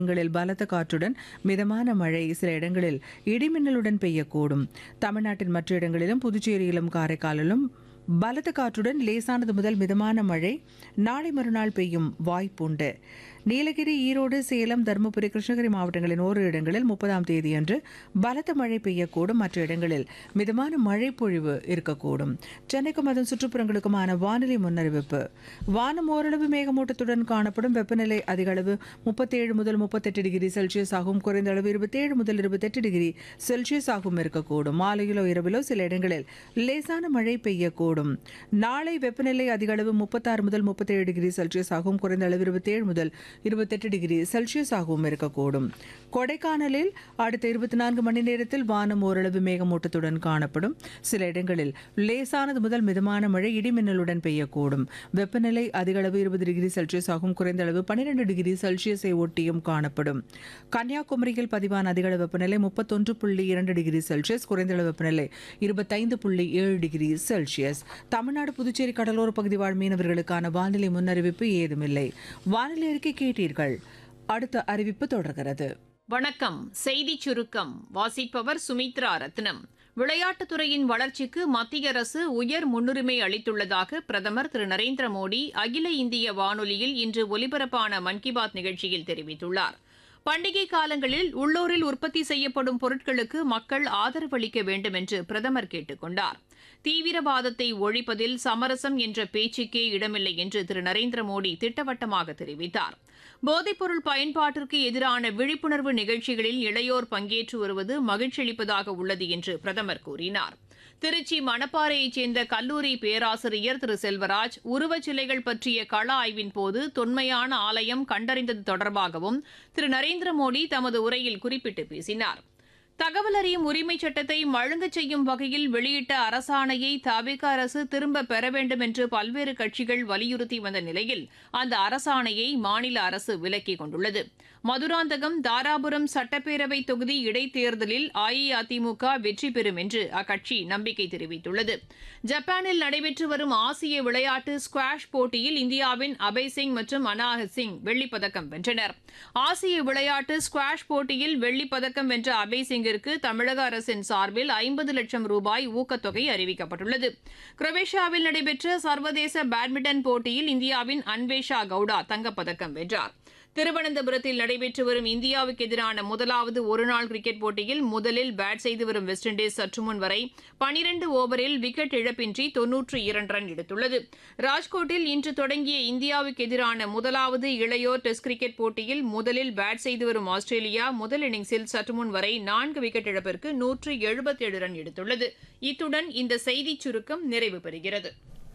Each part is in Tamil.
இடங்களில் பலத்த காற்றுடன் மிதமான மழை சில இடங்களில் இடிமின்னலுடன் பெய்யக்கூடும் தமிழ்நாட்டின் மற்ற இடங்களிலும் புதுச்சேரியிலும் காரைக்காலிலும் பலத்த காற்றுடன் லேசானது முதல் மிதமான மழை நாளை மறுநாள் பெய்யும் வாய்ப்புண்டு நீலகிரி ஈரோடு சேலம் தருமபுரி கிருஷ்ணகிரி மாவட்டங்களின் ஓரிரு இடங்களில் முப்பதாம் தேதியன்று பலத்த மழை பெய்யக்கூடும் மற்ற இடங்களில் மிதமான மழை பொழிவு இருக்கக்கூடும் சென்னைக்கும் அதன் சுற்றுப்புறங்களுக்குமான வானிலை முன்னறிவிப்பு வானம் ஓரளவு மேகமூட்டத்துடன் காணப்படும் வெப்பநிலை அதிக அளவு முப்பத்தேழு முதல் முப்பத்தெட்டு டிகிரி செல்சியஸ் ஆகும் குறைந்த அளவு இருபத்தேழு முதல் இருபத்தெட்டு டிகிரி செல்சியஸ் ஆகும் இருக்கக்கூடும் மாலையிலோ இரவிலோ சில இடங்களில் லேசான மழை பெய்யக்கூடும் நாளை வெப்பநிலை அதிக அளவு முப்பத்தாறு முதல் முப்பத்தேழு டிகிரி செல்சியஸ் ஆகும் குறைந்த அளவு இருபத்தேழு முதல் இருபத்தெட்டு டிகிரி செல்சியஸ் ஆகவும் இருக்கக்கூடும் கொடைக்கானலில் அடுத்த இருபத்தி நான்கு மணி நேரத்தில் வானம் ஓரளவு மேகமூட்டத்துடன் காணப்படும் சில இடங்களில் லேசானது முதல் மிதமான மழை இடிமின்னலுடன் பெய்யக்கூடும் வெப்பநிலை அதிக அளவு இருபது டிகிரி செல்சியஸ் ஆகும் குறைந்த அளவு பன்னிரண்டு டிகிரி செல்சியஸை ஒட்டியும் காணப்படும் கன்னியாகுமரியில் பதிவான அதிக அளவு வெப்பநிலை முப்பத்தொன்று புள்ளி இரண்டு டிகிரி செல்சியஸ் குறைந்த அளவு வெப்பநிலை இருபத்தைந்து புள்ளி ஏழு டிகிரி செல்சியஸ் தமிழ்நாடு புதுச்சேரி கடலோர பகுதி வாழ் மீனவர்களுக்கான வானிலை முன்னறிவிப்பு ஏதுமில்லை வானிலை அறிக்கை கேட்டீர்கள் அடுத்த அறிவிப்பு தொடர்கிறது வணக்கம் செய்திச் சுருக்கம் வாசிப்பவர் சுமித்ரா ரத்னம் விளையாட்டுத்துறையின் வளர்ச்சிக்கு மத்திய அரசு உயர் முன்னுரிமை அளித்துள்ளதாக பிரதமர் திரு நரேந்திர மோடி அகில இந்திய வானொலியில் இன்று ஒலிபரப்பான மன் கி பாத் நிகழ்ச்சியில் தெரிவித்துள்ளார் பண்டிகை காலங்களில் உள்ளூரில் உற்பத்தி செய்யப்படும் பொருட்களுக்கு மக்கள் ஆதரவளிக்க வேண்டும் என்று பிரதமர் கேட்டுக் கொண்டார் தீவிரவாதத்தை ஒழிப்பதில் சமரசம் என்ற பேச்சுக்கே இடமில்லை என்று திரு நரேந்திர மோடி திட்டவட்டமாக தெரிவித்தார் போதைப்பொருள் பயன்பாட்டிற்கு எதிரான விழிப்புணர்வு நிகழ்ச்சிகளில் இளையோர் பங்கேற்று வருவது மகிழ்ச்சியளிப்பதாக உள்ளது என்று பிரதமர் கூறினார் திருச்சி மணப்பாறையைச் சேர்ந்த கல்லூரி பேராசிரியர் திரு செல்வராஜ் உருவச்சிலைகள் பற்றிய கள ஆய்வின் போது தொன்மையான ஆலயம் கண்டறிந்தது தொடர்பாகவும் திரு நரேந்திர மோடி தமது உரையில் குறிப்பிட்டு பேசினார் தகவல் அறியும் உரிமைச் சட்டத்தை மழுங்கச் செய்யும் வகையில் வெளியிட்ட அரசாணையை தவிக அரசு திரும்ப பெற வேண்டும் என்று பல்வேறு கட்சிகள் வலியுறுத்தி வந்த நிலையில் அந்த அரசாணையை மாநில அரசு விலக்கிக் கொண்டுள்ளது மதுராந்தகம் தாராபுரம் சட்டப்பேரவை தொகுதி இடைத்தேர்தலில் அஇஅதிமுக வெற்றி பெறும் என்று அக்கட்சி நம்பிக்கை தெரிவித்துள்ளது ஜப்பானில் நடைபெற்று வரும் ஆசிய விளையாட்டு ஸ்குவாஷ் போட்டியில் இந்தியாவின் அபய் சிங் மற்றும் அனாஹத் சிங் வெள்ளிப்பதக்கம் வென்றனர் ஆசிய விளையாட்டு ஸ்குவாஷ் போட்டியில் வெள்ளிப்பதக்கம் வென்ற அபய் சிங்கிற்கு தமிழக அரசின் சார்பில் ஐம்பது லட்சம் ரூபாய் ஊக்கத்தொகை அறிவிக்கப்பட்டுள்ளது குரோவேஷியாவில் நடைபெற்ற சர்வதேச பேட்மிண்டன் போட்டியில் இந்தியாவின் அன்வேஷா கவுடா தங்கப்பதக்கம் வென்றார் திருவனந்தபுரத்தில் நடைபெற்று வரும் இந்தியாவுக்கு எதிரான முதலாவது ஒருநாள் கிரிக்கெட் போட்டியில் முதலில் பேட் செய்து வரும் வெஸ்ட் இண்டீஸ் சற்றுமுன் வரை பனிரண்டு ஓவரில் விக்கெட் இழப்பின்றி தொன்னூற்று இரண்டு ரன் எடுத்துள்ளது ராஜ்கோட்டில் இன்று தொடங்கிய இந்தியாவுக்கு எதிரான முதலாவது இளையோர் டெஸ்ட் கிரிக்கெட் போட்டியில் முதலில் பேட் செய்து வரும் ஆஸ்திரேலியா முதல் இன்னிங்ஸில் சற்றுமுன் வரை நான்கு விக்கெட் இழப்பிற்கு நூற்று எழுபத்தேழு ரன் எடுத்துள்ளது இத்துடன் இந்த செய்திச் சுருக்கம் நிறைவு பெறுகிறது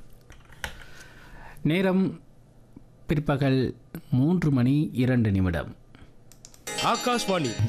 நேரம் பிற்பகல் மூன்று மணி இரண்டு நிமிடம் ஆகாஷ்வாணி